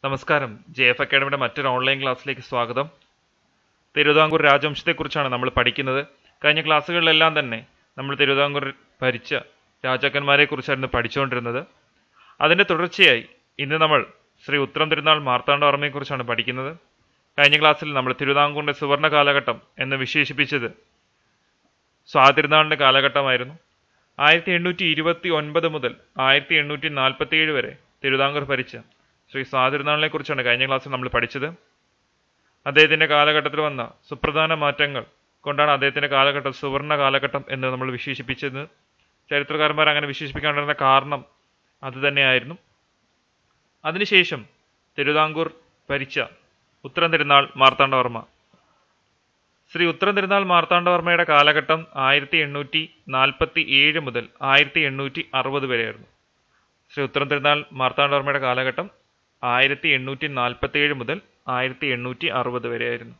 നമസ്കാരം J F അക്കാഡമിയുടെ മറ്റൊരു online ക്ലാസ്സിലേക്ക് സ്വാഗതം തിരുവിതാംകൂർ രാജവംശത്തെക്കുറിച്ചാണ് നമ്മൾ പഠിക്കുന്നത് കഴിഞ്ഞ ക്ലാസ്സുകളിലെല്ലാം തന്നെ നമ്മൾ തിരുവിതാംകൂർ ഭരിച്ച രാജാക്കന്മാരെ കുറിച്ചായിരുന്നു പഠിച്ചുകൊണ്ടിരുന്നത് അതിന്റെ തുടർച്ചയായി ഇന്ന് നമ്മൾ ശ്രീ ഉത്രം തിരുനാൾ മാർത്താണ്ഡവർമ്മയെക്കുറിച്ചാണ് പഠിക്കുന്നത് കഴിഞ്ഞ ക്ലാസ്സിൽ നമ്മൾ തിരുവിതാംകൂറിന്റെ സുവർണ കാലഘട്ടം എന്ന് വിശേഷിപ്പിച്ചത് സ്വാതിരുനാളിന്റെ കാലഘട്ടമായിരുന്നു ആയിരത്തി എണ്ണൂറ്റി ഇരുപത്തി ഒൻപത് മുതൽ ആയിരത്തി എണ്ണൂറ്റി നാൽപ്പത്തി ഏഴ് വരെ തിരുവിതാംകൂർ ഭരിച്ച ശ്രീ സ്വാതിരുനാളിനെ കുറിച്ചാണ് കഴിഞ്ഞ ക്ലാസ്സിൽ നമ്മൾ പഠിച്ചത് അദ്ദേഹത്തിന്റെ കാലഘട്ടത്തിൽ വന്ന സുപ്രധാന മാറ്റങ്ങൾ കൊണ്ടാണ് അദ്ദേഹത്തിന്റെ കാലഘട്ടം സുവർണ കാലഘട്ടം എന്ന് നമ്മൾ വിശേഷിപ്പിച്ചത് ചരിത്രകാരന്മാർ അങ്ങനെ വിശേഷിപ്പിക്കാനുള്ള കാരണം അത് തന്നെയായിരുന്നു അതിനുശേഷം തിരുവിതാംകൂർ ഭരിച്ച ഉത്തരം തിരുനാൾ മാർത്താണ്ഡവർമ്മ ശ്രീ ഉത്തരം തിരുനാൾ മാർത്താണ്ഡവർമ്മയുടെ കാലഘട്ടം ആയിരത്തി എണ്ണൂറ്റി നാൽപ്പത്തി ഏഴ് മുതൽ ആയിരത്തി എണ്ണൂറ്റി അറുപത് വരെയായിരുന്നു ശ്രീ ഉത്തരം തിരുനാൾ മാർത്താണ്ഡവർമ്മയുടെ കാലഘട്ടം ആയിരത്തി എണ്ണൂറ്റി നാൽപ്പത്തി ഏഴ് മുതൽ ആയിരത്തി എണ്ണൂറ്റി അറുപത് വരെയായിരുന്നു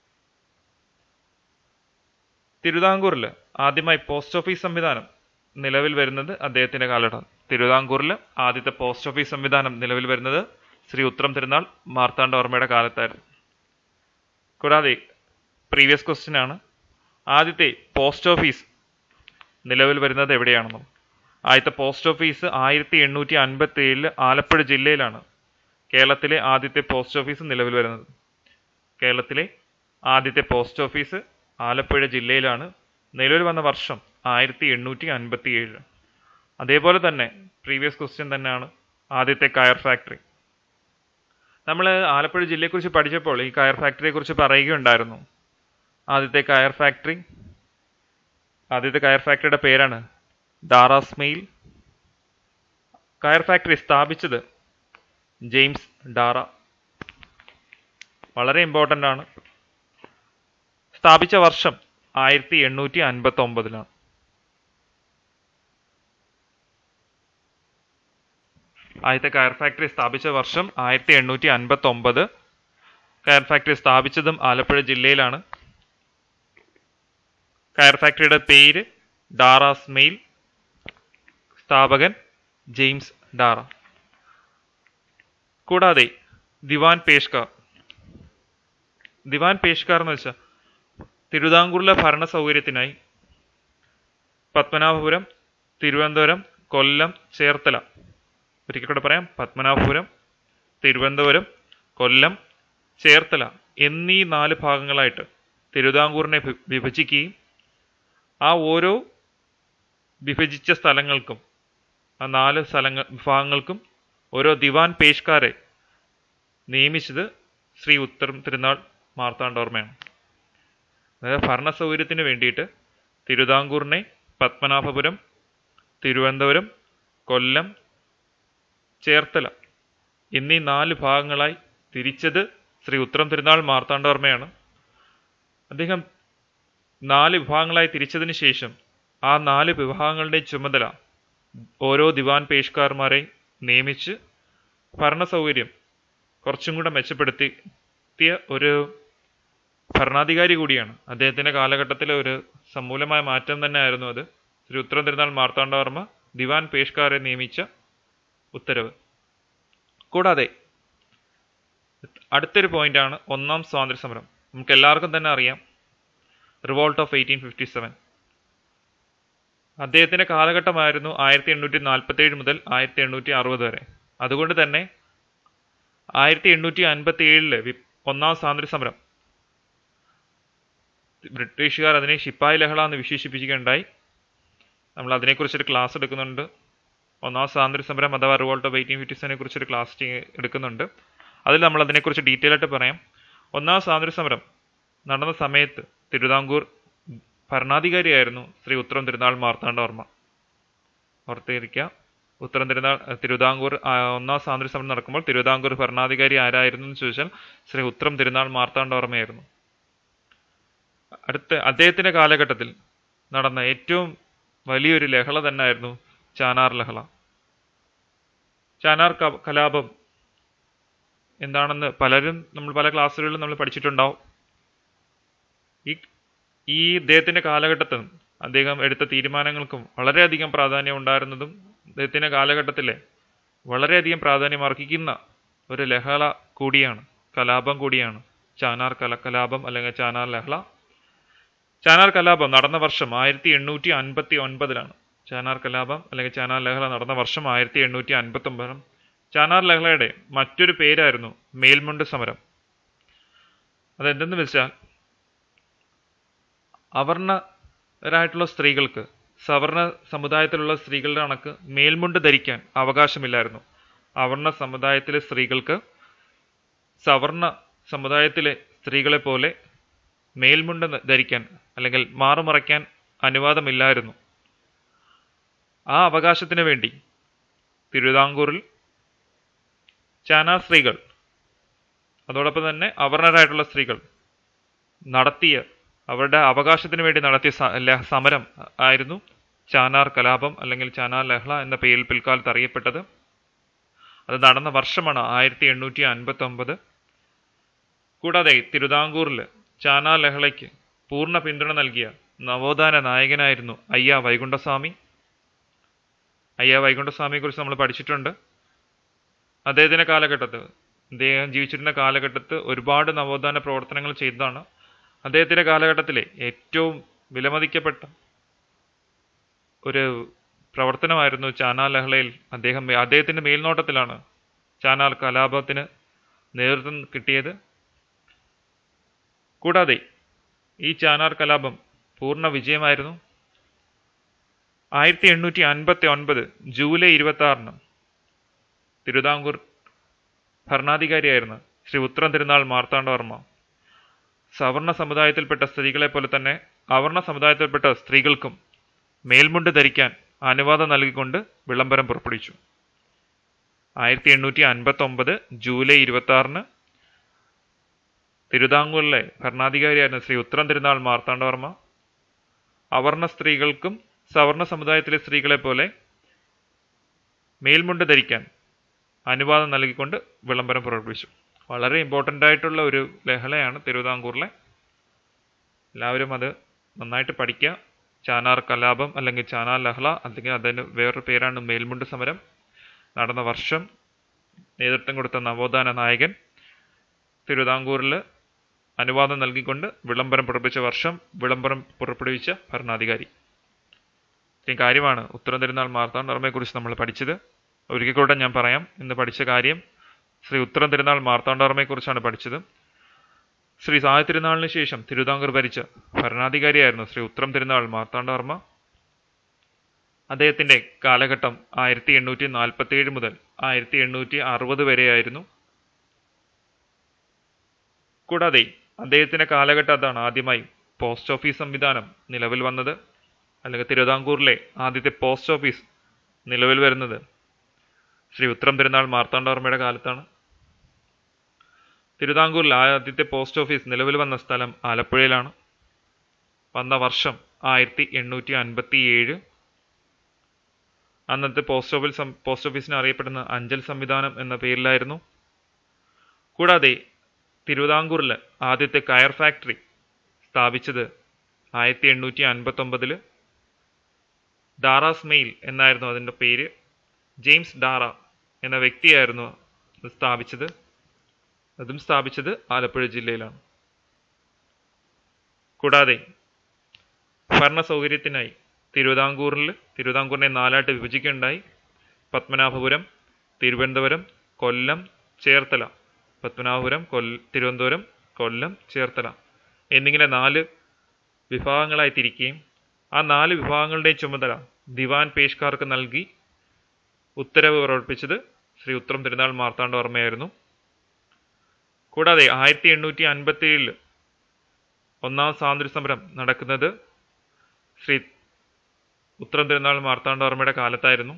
തിരുവിതാംകൂറിൽ ആദ്യമായി പോസ്റ്റ് ഓഫീസ് സംവിധാനം നിലവിൽ വരുന്നത് അദ്ദേഹത്തിന്റെ കാലഘട്ടം തിരുവിതാംകൂറിൽ ആദ്യത്തെ പോസ്റ്റ് ഓഫീസ് സംവിധാനം നിലവിൽ വരുന്നത് ശ്രീ ഉത്രം തിരുനാൾ മാർത്താണ്ഡവർമ്മയുടെ കാലത്തായിരുന്നു കൂടാതെ പ്രീവിയസ് ക്വസ്റ്റ്യൻ ആണ് ആദ്യത്തെ പോസ്റ്റ് ഓഫീസ് നിലവിൽ വരുന്നത് എവിടെയാണെന്നും ആദ്യത്തെ പോസ്റ്റ് ഓഫീസ് ആയിരത്തി എണ്ണൂറ്റി അൻപത്തി ഏഴില് ആലപ്പുഴ ജില്ലയിലാണ് കേരളത്തിലെ ആദ്യത്തെ പോസ്റ്റ് ഓഫീസ് നിലവിൽ വരുന്നത് കേരളത്തിലെ ആദ്യത്തെ പോസ്റ്റ് ഓഫീസ് ആലപ്പുഴ ജില്ലയിലാണ് നിലവിൽ വന്ന വർഷം ആയിരത്തി എണ്ണൂറ്റി അൻപത്തി ഏഴ് അതേപോലെ തന്നെ പ്രീവിയസ് ക്വസ്റ്റ്യൻ തന്നെയാണ് ആദ്യത്തെ കയർ ഫാക്ടറി നമ്മൾ ആലപ്പുഴ ജില്ലയെക്കുറിച്ച് പഠിച്ചപ്പോൾ ഈ കയർ ഫാക്ടറിയെ കുറിച്ച് പറയുകയുണ്ടായിരുന്നു ആദ്യത്തെ കയർ ഫാക്ടറി ആദ്യത്തെ കയർ ഫാക്ടറിയുടെ പേരാണ് ഡാറാസ് മെയിൽ കയർ ഫാക്ടറി സ്ഥാപിച്ചത് ജെയിംസ് ഡാറ വളരെ ഇമ്പോർട്ടൻ്റ് ആണ് സ്ഥാപിച്ച വർഷം ആയിരത്തി എണ്ണൂറ്റി അൻപത്തി ഒമ്പതിലാണ് ആദ്യത്തെ കയർ ഫാക്ടറി സ്ഥാപിച്ച വർഷം ആയിരത്തി എണ്ണൂറ്റി അൻപത്തി ഒമ്പത് കയർ ഫാക്ടറി സ്ഥാപിച്ചതും ആലപ്പുഴ ജില്ലയിലാണ് കയർ ഫാക്ടറിയുടെ പേര് ഡാറാസ് മെയിൽ സ്ഥാപകൻ ജെയിംസ് ഡാറ കൂടാതെ ദിവാൻ പേഷ്കാർ ദിവാൻ പേഷ്കാർ എന്ന് വെച്ചാൽ തിരുവിതാംകൂറിലെ ഭരണ സൗകര്യത്തിനായി പത്മനാഭപുരം തിരുവനന്തപുരം കൊല്ലം ചേർത്തല ഒരിക്കൽ കൂടെ പറയാം പത്മനാഭപുരം തിരുവനന്തപുരം കൊല്ലം ചേർത്തല എന്നീ നാല് ഭാഗങ്ങളായിട്ട് തിരുവിതാംകൂറിനെ വി- വിഭജിക്കുകയും ആ ഓരോ വിഭജിച്ച സ്ഥലങ്ങൾക്കും ആ നാല് സ്ഥലങ്ങൾ വിഭാഗങ്ങൾക്കും ഓരോ ദിവാൻ പേഷ്കാരെ നിയമിച്ചത് ശ്രീ ഉത്തരം തിരുനാൾ മാർത്താണ്ഡവർമ്മയാണ് അതായത് ഭരണ സൗകര്യത്തിന് വേണ്ടിയിട്ട് തിരുവിതാംകൂറിനെ പത്മനാഭപുരം തിരുവനന്തപുരം കൊല്ലം ചേർത്തല എന്നീ നാല് ഭാഗങ്ങളായി തിരിച്ചത് ശ്രീ ഉത്തരം തിരുനാൾ മാർത്താണ്ഡവർമ്മയാണ് അദ്ദേഹം നാല് വിഭാഗങ്ങളായി തിരിച്ചതിന് ശേഷം ആ നാല് വിഭാഗങ്ങളുടെ ചുമതല ഓരോ ദിവാൻ പേഷ്കാർമാരെ നിയമിച്ച് ഭരണ സൗകര്യം കുറച്ചും കൂടെ മെച്ചപ്പെടുത്തിയ ഒരു ഭരണാധികാരി കൂടിയാണ് അദ്ദേഹത്തിന്റെ കാലഘട്ടത്തിലെ ഒരു സമൂലമായ മാറ്റം തന്നെയായിരുന്നു അത് ശ്രീ ഉത്തരം തിരുനാൾ മാർത്താണ്ഡവർമ്മ ദിവാൻ പേഷ്കാരെ നിയമിച്ച ഉത്തരവ് കൂടാതെ അടുത്തൊരു പോയിന്റാണ് ഒന്നാം സ്വാതന്ത്ര്യ സമരം നമുക്ക് എല്ലാവർക്കും തന്നെ അറിയാം revolt of eighteen fifty seven അദ്ദേഹത്തിന്റെ കാലഘട്ടമായിരുന്നു ആയിരത്തി എണ്ണൂറ്റി നാൽപ്പത്തി ഏഴ് മുതൽ ആയിരത്തി എണ്ണൂറ്റി അറുപത് വരെ അതുകൊണ്ട് തന്നെ ആയിരത്തി എണ്ണൂറ്റി അൻപത്തി ഏഴില് ഒന്നാം സ്വാതന്ത്ര്യ സമരം ബ്രിട്ടീഷുകാർ അതിനെ ശിപ്പായി ലഹള എന്ന് വിശേഷിപ്പിക്കുകയുണ്ടായി നമ്മൾ അതിനെക്കുറിച്ചൊരു ക്ലാസ് എടുക്കുന്നുണ്ട് ഒന്നാം സ്വാതന്ത്ര്യ സമരം അഥവാ റിവോൾട്ട് ഓഫ് എയ്റ്റീൻ ഫിഫ്റ്റി സെവനെ കുറിച്ചൊരു ക്ലാസ് ചെയ്യ- എടുക്കുന്നുണ്ട് അതിൽ നമ്മൾ അതിനെക്കുറിച്ച് ഡീറ്റെയിൽ ആയിട്ട് പറയാം ഒന്നാം സ്വാതന്ത്ര്യ സമരം നടന്ന സമയത്ത് തിരുവിതാംകൂർ ഭരണാധികാരിയായിരുന്നു ശ്രീ ഉത്തരം തിരുനാൾ മാർത്താണ്ഡവർമ്മ ഓർത്തിരിക്കുക ഉത്തരം തിരുനാൾ തിരുവിതാംകൂർ ആ, ഒന്നാം സ്വാതന്ത്ര്യ സമരം നടക്കുമ്പോൾ തിരുവിതാംകൂർ ഭരണാധികാരി ആരായിരുന്നു എന്ന് ചോദിച്ചാൽ ശ്രീ ഉത്തരം തിരുനാൾ മാർത്താണ്ഡവർമ്മയായിരുന്നു അടുത്ത അദ്ദേഹത്തിന്റെ കാലഘട്ടത്തിൽ നടന്ന ഏറ്റവും വലിയൊരു ലഹള തന്നെയായിരുന്നു ചാനാർ ലഹള ചാനാർ ക- കലാപം എന്താണെന്ന് പലരും നമ്മൾ പല ക്ലാസ്സുകളിലും നമ്മൾ പഠിച്ചിട്ടുണ്ടാവും ഈ ഈ ഇദ്ദേഹത്തിന്റെ കാലഘട്ടത്തിൽ അദ്ദേഹം എടുത്ത തീരുമാനങ്ങൾക്കും വളരെയധികം പ്രാധാന്യം ഉണ്ടായിരുന്നതും അദ്ദേഹത്തിന്റെ കാലഘട്ടത്തിലെ വളരെയധികം പ്രാധാന്യം അർഹിക്കുന്ന ഒരു ലഹള കൂടിയാണ് കലാപം കൂടിയാണ് ചാനാർ കല കലാപം അല്ലെങ്കിൽ ചാനാർ ലഹള ചാനാർ കലാപം നടന്ന വർഷം ആയിരത്തി എണ്ണൂറ്റി അൻപത്തി ഒൻപതിലാണ് ചാനാർ കലാപം അല്ലെങ്കിൽ ചാനാർ ലഹള നടന്ന വർഷം ആയിരത്തി എണ്ണൂറ്റി അൻപത്തി ഒമ്പതിലും ചാനാർ ലഹളയുടെ മറ്റൊരു പേരായിരുന്നു മേൽമുണ്ട് സമരം അതെന്തെന്ന് വെച്ചാൽ അവർണരായിട്ടുള്ള സ്ത്രീകൾക്ക് സവർണ സമുദായത്തിലുള്ള സ്ത്രീകളുടെ കണക്ക് മേൽമുണ്ട് ധരിക്കാൻ അവകാശമില്ലായിരുന്നു അവർണ സമുദായത്തിലെ സ്ത്രീകൾക്ക് സവർണ സമുദായത്തിലെ സ്ത്രീകളെ പോലെ മേൽമുണ്ട് ധരിക്കാൻ അല്ലെങ്കിൽ മാറുമറയ്ക്കാൻ അനുവാദമില്ലായിരുന്നു ആ അവകാശത്തിന് വേണ്ടി തിരുവിതാംകൂറിൽ ചാനാ സ്ത്രീകൾ അതോടൊപ്പം തന്നെ അവർണരായിട്ടുള്ള സ്ത്രീകൾ നടത്തിയ അവരുടെ അവകാശത്തിന് വേണ്ടി നടത്തിയ സ- ല- സമരം ആയിരുന്നു ചാനാർ കലാപം അല്ലെങ്കിൽ ചാനാർ ലഹള എന്ന പേരിൽ പിൽക്കാലത്ത് അറിയപ്പെട്ടത് അത് നടന്ന വർഷമാണ് ആയിരത്തി എണ്ണൂറ്റി അൻപത്തി ഒമ്പത് കൂടാതെ തിരുവിതാംകൂറിൽ ചാനാർ ലഹളയ്ക്ക് പൂർണ്ണ പിന്തുണ നൽകിയ നവോത്ഥാന നായകനായിരുന്നു അയ്യ വൈകുണ്ഠസ്വാമി അയ്യ വൈകുണ്ഠസ്വാമിയെ കുറിച്ച് നമ്മൾ പഠിച്ചിട്ടുണ്ട് അദ്ദേഹത്തിന്റെ കാലഘട്ടത്ത് അദ്ദേഹം ജീവിച്ചിരുന്ന കാലഘട്ടത്ത് ഒരുപാട് നവോത്ഥാന പ്രവർത്തനങ്ങൾ ചെയ്തതാണ് അദ്ദേഹത്തിന്റെ കാലഘട്ടത്തിലെ ഏറ്റവും വിലമതിക്കപ്പെട്ട ഒരു പ്രവർത്തനമായിരുന്നു ചാനാർ ലഹളയിൽ അദ്ദേഹം അദ്ദേഹത്തിന്റെ മേൽനോട്ടത്തിലാണ് ചാനാർ കലാപത്തിന് നേതൃത്വം കിട്ടിയത് കൂടാതെ ഈ ചാനാർ കലാപം പൂർണ്ണ വിജയമായിരുന്നു ആയിരത്തി എണ്ണൂറ്റി അൻപത്തി ഒൻപത് ജൂലൈ ഇരുപത്തി ആറിന് തിരുവിതാംകൂർ ഭരണാധികാരിയായിരുന്ന ശ്രീ ഉത്രം തിരുനാൾ മാർത്താണ്ഡവർമ്മ സവർണ സമുദായത്തിൽപ്പെട്ട സ്ത്രീകളെ പോലെ തന്നെ അവർണ സമുദായത്തിൽപ്പെട്ട സ്ത്രീകൾക്കും മേൽമുണ്ട് ധരിക്കാൻ അനുവാദം നൽകിക്കൊണ്ട് വിളംബരം പുറപ്പെടുവിച്ചു ആയിരത്തി എണ്ണൂറ്റി അൻപത്തി ഒമ്പത് ജൂലൈ ഇരുപത്തി ആറിന് തിരുവിതാംകൂറിലെ ഭരണാധികാരിയായിരുന്ന ശ്രീ ഉത്തരം തിരുനാൾ മാർത്താണ്ഡവർമ്മ അവർണ സ്ത്രീകൾക്കും സവർണ സമുദായത്തിലെ സ്ത്രീകളെ പോലെ മേൽമുണ്ട് ധരിക്കാൻ അനുവാദം നൽകിക്കൊണ്ട് വിളംബരം പുറപ്പെടുവിച്ചു വളരെ ഇമ്പോർട്ടൻ്റ് ആയിട്ടുള്ള ഒരു ലഹളയാണ് തിരുവിതാംകൂറിലെ എല്ലാവരും അത് നന്നായിട്ട് പഠിക്കുക ചാനാർ കലാപം അല്ലെങ്കിൽ ചാനാർ ലഹള അല്ലെങ്കിൽ അതിന് വേറൊരു പേരാണ് മേൽമുണ്ട് സമരം നടന്ന വർഷം നേതൃത്വം കൊടുത്ത നവോത്ഥാന നായകൻ തിരുവിതാംകൂറിൽ അനുവാദം നൽകിക്കൊണ്ട് വിളംബരം പുറപ്പെടുവിച്ച വർഷം വിളംബരം പുറപ്പെടുവിച്ച ഭരണാധികാരി ഇത്രയും കാര്യമാണ് ഉത്തരം തിരുനാൾ മാർത്താണ്ഡവർമ്മയെക്കുറിച്ച് നമ്മൾ പഠിച്ചത് ഒരിക്കൽ കൂടെ ഞാൻ പറയാം ഇന്ന് പഠിച്ച കാര്യം ശ്രീ ഉത്തരം തിരുനാൾ മാർത്താണ്ഡവർമ്മയെക്കുറിച്ചാണ് പഠിച്ചത് ശ്രീ സായ തിരുനാളിന് ശേഷം തിരുവിതാംകൂർ ഭരിച്ച ഭരണാധികാരിയായിരുന്നു ശ്രീ ഉത്തരം തിരുനാൾ മാർത്താണ്ഡവർമ്മ അദ്ദേഹത്തിന്റെ കാലഘട്ടം ആയിരത്തി എണ്ണൂറ്റി നാൽപ്പത്തി ഏഴ് മുതൽ ആയിരത്തി എണ്ണൂറ്റി അറുപത് വരെയായിരുന്നു കൂടാതെ അദ്ദേഹത്തിന്റെ കാലഘട്ടത്താണ് ആദ്യമായി പോസ്റ്റ് ഓഫീസ് സംവിധാനം നിലവിൽ വന്നത് അല്ലെങ്കിൽ തിരുവിതാംകൂറിലെ ആദ്യത്തെ പോസ്റ്റ് ഓഫീസ് നിലവിൽ വരുന്നത് ശ്രീ ഉത്തരം തിരുനാൾ മാർത്താണ്ഡവർമ്മയുടെ കാലത്താണ് തിരുവിതാംകൂറിൽ ആദ്യത്തെ പോസ്റ്റ് ഓഫീസ് നിലവിൽ വന്ന സ്ഥലം ആലപ്പുഴയിലാണ് വന്ന വർഷം ആയിരത്തി എണ്ണൂറ്റി അൻപത്തി ഏഴ് അന്നത്തെ പോസ്റ്റ് ഓഫീസ് സം- പോസ്റ്റ് ഓഫീസിന് അറിയപ്പെടുന്ന അഞ്ചൽ സംവിധാനം എന്ന പേരിലായിരുന്നു കൂടാതെ തിരുവിതാംകൂറിൽ ആദ്യത്തെ കയർ ഫാക്ടറി സ്ഥാപിച്ചത് ആയിരത്തി എണ്ണൂറ്റി അൻപത്തി ഒമ്പതില് ഡാറാസ് മെയിൽ എന്നായിരുന്നു അതിൻ്റെ പേര് ജെയിംസ് ഡാറ എന്ന വ്യക്തിയായിരുന്നു ഇത് സ്ഥാപിച്ചത് അതും സ്ഥാപിച്ചത് ആലപ്പുഴ ജില്ലയിലാണ് കൂടാതെ ഭരണ സൗകര്യത്തിനായി തിരുവിതാംകൂറിൽ തിരുവിതാംകൂറിനെ നാലായിട്ട് വിഭജിക്കുകയുണ്ടായി പത്മനാഭപുരം തിരുവനന്തപുരം കൊല്ലം ചേർത്തല പത്മനാഭപുരം കൊൽ തിരുവനന്തപുരം കൊല്ലം ചേർത്തല എന്നിങ്ങനെ നാല് വിഭാഗങ്ങളായി തിരിക്കുകയും ആ നാല് വിഭാഗങ്ങളുടെയും ചുമതല ദിവാൻ പേഷ്കാർക്ക് നൽകി ഉത്തരവ് പുറപ്പെടുപ്പിച്ചത് ശ്രീ ഉത്തരം തിരുനാൾ മാർത്താണ്ഡവർമ്മയായിരുന്നു കൂടാതെ ആയിരത്തി എണ്ണൂറ്റി അൻപത്തി ഏഴില് ഒന്നാം സ്വാതന്ത്ര്യ സമരം നടക്കുന്നത് ശ്രീ ഉത്തരം തിരുനാൾ മാർത്താണ്ഡവർമ്മയുടെ കാലത്തായിരുന്നു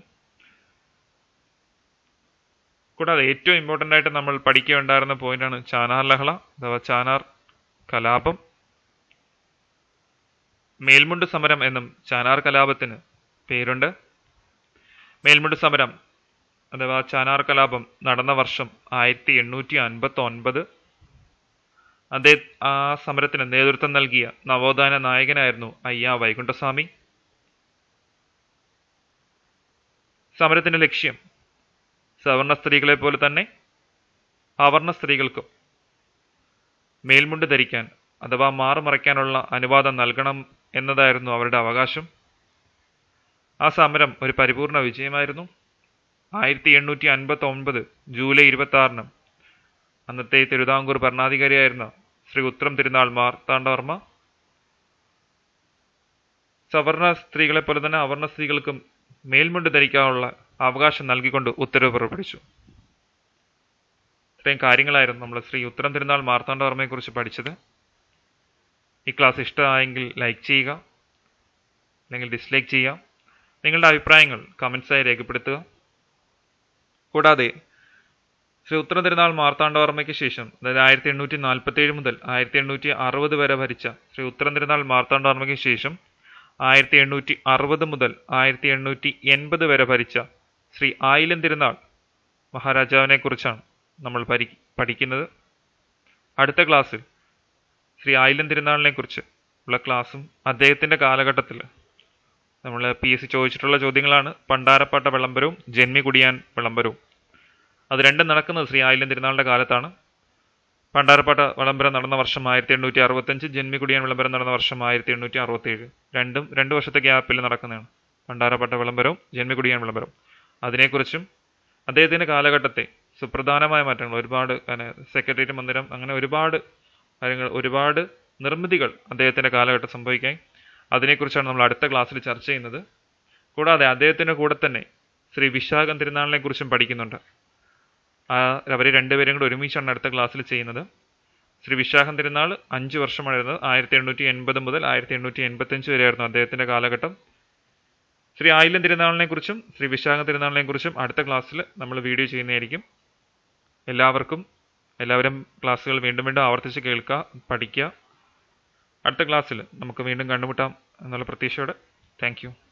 കൂടാതെ ഏറ്റവും ഇമ്പോർട്ടൻ്റ് ആയിട്ട് നമ്മൾ പഠിക്കുകയുണ്ടായിരുന്ന പോയിന്റാണ് ചാനാർ ലഹള അഥവാ ചാനാർ കലാപം മേൽമുണ്ട് സമരം എന്നും ചാനാർ കലാപത്തിന് പേരുണ്ട് മേൽമുണ്ട് സമരം അഥവാ ചാനാർ കലാപം നടന്ന വർഷം ആയിരത്തി എണ്ണൂറ്റി അൻപത്തി ഒൻപത് അദ്ദേഹം ആ സമരത്തിന് നേതൃത്വം നൽകിയ നവോത്ഥാന നായകനായിരുന്നു അയ്യ വൈകുണ്ഠസ്വാമി സമരത്തിന്റെ ലക്ഷ്യം സവർണ സ്ത്രീകളെ പോലെ തന്നെ അവർണ സ്ത്രീകൾക്കും മേൽമുണ്ട് ധരിക്കാൻ അഥവാ മാറുമറയ്ക്കാനുള്ള അനുവാദം നൽകണം എന്നതായിരുന്നു അവരുടെ അവകാശം ആ സമരം ഒരു പരിപൂർണ വിജയമായിരുന്നു ആയിരത്തി എണ്ണൂറ്റി അൻപത്തി ഒൻപത് ജൂലൈ ഇരുപത്തി ആറിന് അന്നത്തെ തിരുവിതാംകൂർ ഭരണാധികാരിയായിരുന്ന ശ്രീ ഉത്രം തിരുനാൾ മാർത്താണ്ഡവർമ്മ സവർണ സ്ത്രീകളെ പോലെ തന്നെ അവർണ സ്ത്രീകൾക്കും മേൽമുണ്ട് ധരിക്കാനുള്ള അവകാശം നൽകിക്കൊണ്ട് ഉത്തരവ് പുറപ്പെടുവിച്ചു ഇത്രയും കാര്യങ്ങളായിരുന്നു നമ്മൾ ശ്രീ ഉത്തരം തിരുനാൾ മാർത്താണ്ഡവർമ്മയെക്കുറിച്ച് പഠിച്ചത് ഈ ക്ലാസ് ഇഷ്ടമായെങ്കിൽ ലൈക്ക് ചെയ്യുക അല്ലെങ്കിൽ ഡിസ്ലൈക്ക് ചെയ്യുക നിങ്ങളുടെ അഭിപ്രായങ്ങൾ കമൻസായി രേഖപ്പെടുത്തുക കൂടാതെ ശ്രീ ഉത്തരം തിരുനാൾ മാർത്താണ്ഡവർമ്മയ്ക്ക് ശേഷം അതായത് ആയിരത്തി എണ്ണൂറ്റി നാൽപ്പത്തി ഏഴ് മുതൽ ആയിരത്തി എണ്ണൂറ്റി അറുപത് വരെ ഭരിച്ച ശ്രീ ഉത്തരം തിരുനാൾ മാർത്താണ്ഡവർമ്മയ്ക്ക് ശേഷം ആയിരത്തി എണ്ണൂറ്റി അറുപത് മുതൽ ആയിരത്തി എണ്ണൂറ്റി എൺപത് വരെ ഭരിച്ച ശ്രീ ആയിലം തിരുനാൾ മഹാരാജാവിനെ കുറിച്ചാണ് നമ്മൾ പരി പഠിക്കുന്നത് അടുത്ത ക്ലാസ്സിൽ ശ്രീ ആയിലം തിരുനാളിനെ കുറിച്ച് ഉള്ള ക്ലാസ്സും അദ്ദേഹത്തിന്റെ കാലഘട്ടത്തിൽ നമ്മൾ പി എസ് സി ചോദിച്ചിട്ടുള്ള ചോദ്യങ്ങളാണ് പണ്ടാരപ്പാട്ട വിളംബരവും ജന്മി കുടിയാൻ വിളംബരവും അത് രണ്ടും നടക്കുന്നത് ശ്രീ ആയില്യം തിരുനാളിന്റെ കാലത്താണ് പണ്ടാരപ്പാട്ട വിളംബരം നടന്ന വർഷം ആയിരത്തി എണ്ണൂറ്റി അറുപത്തഞ്ച് ജന്മി കുടിയാൻ വിളംബരം നടന്ന വർഷം ആയിരത്തി എണ്ണൂറ്റി അറുപത്തേഴ് രണ്ടും രണ്ട് വർഷത്തെ ഗ്യാപ്പിൽ നടക്കുന്നതാണ് പണ്ടാരപ്പാട്ട വിളംബരവും ജന്മി കുടിയാൻ വിളംബരവും അതിനെക്കുറിച്ചും അദ്ദേഹത്തിന്റെ കാലഘട്ടത്തെ സുപ്രധാനമായ മാറ്റങ്ങൾ ഒരുപാട് സെക്രട്ടേറിയറ്റ് മന്ദിരം അങ്ങനെ ഒരുപാട് കാര്യങ്ങൾ ഒരുപാട് നിർമ്മിതികൾ അദ്ദേഹത്തിന്റെ കാലഘട്ടം സംഭവിക്കാൻ അതിനെക്കുറിച്ചാണ് നമ്മൾ അടുത്ത ക്ലാസ്സിൽ ചർച്ച ചെയ്യുന്നത് കൂടാതെ അദ്ദേഹത്തിന്റെ കൂടെ തന്നെ ശ്രീ വിശാഖം തിരുനാളിനെ കുറിച്ചും പഠിക്കുന്നുണ്ട് ആ അവർ രണ്ടുപേരും കൂടെ ഒരുമിച്ചാണ് അടുത്ത ക്ലാസ്സിൽ ചെയ്യുന്നത് ശ്രീ വിശാഖം തിരുനാൾ അഞ്ച് വർഷമായിരുന്നത് ആയിരത്തി എണ്ണൂറ്റി എൺപത് മുതൽ ആയിരത്തി എണ്ണൂറ്റി എൺപത്തഞ്ച് വരെയായിരുന്നു അദ്ദേഹത്തിന്റെ കാലഘട്ടം ശ്രീ ആയില്യം തിരുനാളിനെ കുറിച്ചും ശ്രീ വിശാഖ തിരുനാളിനെ കുറിച്ചും അടുത്ത ക്ലാസ്സിൽ നമ്മൾ വീഡിയോ ചെയ്യുന്നതായിരിക്കും എല്ലാവർക്കും എല്ലാവരും ക്ലാസ്സുകൾ വീണ്ടും വീണ്ടും ആവർത്തിച്ച് കേൾക്കുക പഠിക്കുക അടുത്ത ക്ലാസ്സിൽ നമുക്ക് വീണ്ടും കണ്ടുമുട്ടാം എന്നുള്ള പ്രതീക്ഷയോടെ താങ്ക്